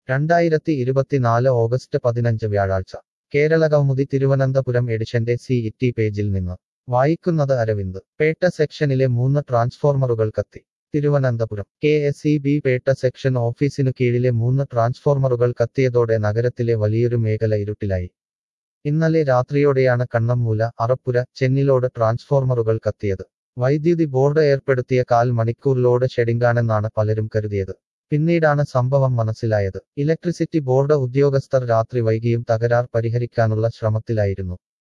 രണ്ടായിരത്തി ഇരുപത്തിനാല് ഓഗസ്റ്റ് പതിനഞ്ച് വ്യാഴാഴ്ച കേരള കൗമുദി തിരുവനന്തപുരം എഡിഷന്റെ സി ഇറ്റി പേജിൽ നിന്ന് വായിക്കുന്നത് അരവിന്ദ് പേട്ട സെക്ഷനിലെ മൂന്ന് ട്രാൻസ്ഫോർമറുകൾ കത്തി Thiruvananthapuram K S E B Pettah section ഓഫീസിനു കീഴിലെ മൂന്ന് ട്രാൻസ്ഫോർമറുകൾ കത്തിയതോടെ നഗരത്തിലെ വലിയൊരു മേഖല ഇരുട്ടിലായി ഇന്നലെ രാത്രിയോടെയാണ് കണ്ണമ്മൂല അറപ്പുര ചെന്നിലോട് ട്രാൻസ്ഫോർമറുകൾ കത്തിയത് വൈദ്യുതി ബോർഡ് ഏർപ്പെടുത്തിയ കാൽ മണിക്കൂർ ലോഡ് ഷെഡിംഗാണെന്നാണ് പലരും കരുതിയത് പിന്നീടാണ് സംഭവം മനസ്സിലായത് ഇലക്ട്രിസിറ്റി ബോർഡ് ഉദ്യോഗസ്ഥർ രാത്രി വൈകിയും തകരാർ പരിഹരിക്കാനുള്ള ശ്രമത്തിലായിരുന്നു